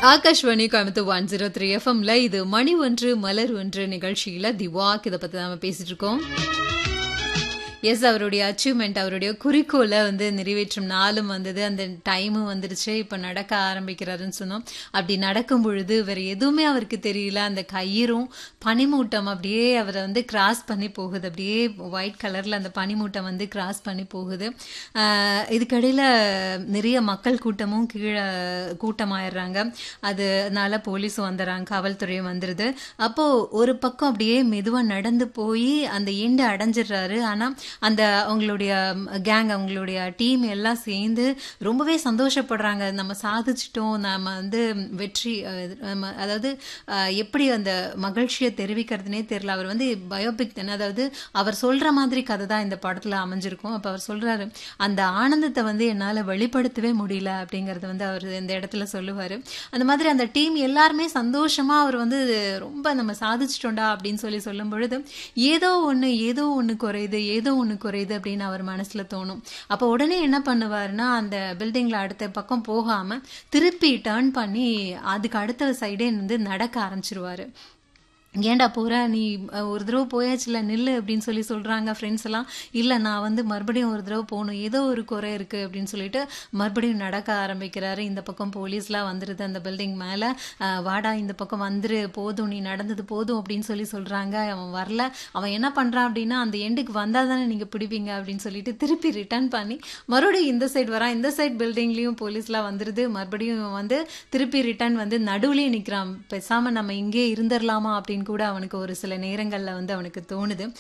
Akashvani Coimbatore one zero three எஃப்எம்ல இது மணி ஒன்று மலர் ஒன்று நிகழ்ச்சியில திவாக் இதை பத்தி நாம பேசிட்டு இருக்கோம் எஸ் அவருடைய அச்சீவ்மெண்ட் அவருடைய குறிக்கோளை வந்து நிறைவேற்றும் நாளும் வந்தது அந்த டைமும் வந்துடுச்சு இப்போ நடக்க ஆரம்பிக்கிறாருன்னு சொன்னோம் அப்படி நடக்கும் பொழுது வேற எதுவுமே அவருக்கு தெரியல அந்த கயிறும் பனிமூட்டம் அப்படியே அவரை வந்து கிராஸ் பண்ணி போகுது அப்படியே ஒயிட் கலர்ல அந்த பனிமூட்டம் வந்து கிராஸ் பண்ணி போகுது ஆஹ் இதுக்கடையில நிறைய மக்கள் கூட்டமும் கீழே கூட்டமாயிடுறாங்க அதனால போலீஸும் வந்துடுறாங்க காவல்துறையும் வந்துடுது அப்போ ஒரு பக்கம் அப்படியே மெதுவா நடந்து போய் அந்த எண்டு அடைஞ்சிடுறாரு ஆனா அந்த அவங்களுடைய கேங் அவங்களுடைய டீம் எல்லாம் சேர்ந்து ரொம்பவே சந்தோஷப்படுறாங்க நம்ம சாதிச்சிட்டோம் நம்ம வந்து வெற்றி அஹ், நம்ம அதாவது அஹ், எப்படி அந்த மகிழ்ச்சியை தெரிவிக்கிறதுனே தெரியல அவர் வந்து பயோபிக் தானே அதாவது அவர் சொல்ற மாதிரி கதை தான் இந்த படத்துல அமைஞ்சிருக்கும் அப்ப அவர் சொல்றாரு அந்த ஆனந்தத்தை வந்து என்னால வெளிப்படுத்தவே முடியல அப்படிங்கறத வந்து அவர் இந்த இடத்துல சொல்லுவாரு அந்த மாதிரி அந்த டீம் எல்லாருமே சந்தோஷமா அவர் வந்து ரொம்ப நம்ம சாதிச்சிட்டோம்டா அப்படின்னு சொல்லி சொல்லும் பொழுது ஏதோ ஒண்ணு ஏதோ ஒண்ணு குறையுது ஏதோ ஒண்ணு குறையுது அப்படின்னு அவர் மனசுல தோணும் அப்போ உடனே என்ன பண்ணுவாருன்னா அந்த பில்டிங்ல அடுத்த பக்கம் போகாம திருப்பி டேர்ன் பண்ணி அதுக்கு அடுத்த சைடே வந்து நடக்க ஆரம்பிச்சிருவாரு ஏன்டா போற நீ அஹ், ஒரு தடவை போயாச்சுல நில்லு அப்படின்னு சொல்லி சொல்றாங்க ஃப்ரெண்ட்ஸ் எல்லாம் இல்ல நான் வந்து மறுபடியும் ஒரு தடவை போகணும் ஏதோ ஒரு குறை இருக்கு அப்படின்னு சொல்லிட்டு மறுபடியும் நடக்க ஆரம்பிக்கிறாரு இந்த பக்கம் போலீஸ்லாம் வந்துருது அந்த பில்டிங் மேல அஹ், வாடா இந்த பக்கம் வந்துரு போதும் நீ நடந்தது போதும் அப்படின்னு சொல்லி சொல்றாங்க அவன் வரல அவன் என்ன பண்றான் அப்படின்னா அந்த எண்டுக்கு வந்தா தானே நீங்க பிடிப்பீங்க அப்படின்னு சொல்லிட்டு திருப்பி ரிட்டர்ன் பண்ணி மறுபடியும் இந்த சைடு வரான் இந்த சைடு பில்டிங்லயும் போலீஸ்லாம் வந்துருது மறுபடியும் இவன் வந்து திருப்பி ரிட்டர்ன் வந்து நடுவுலயே நிக்கிறான் பேசாம நம்ம இங்கே இருந்துடலாமா அப்படின்னு கூட அவனுக்கு ஒரு சில நேரங்கள்ல வந்து அவனுக்கு தோணுது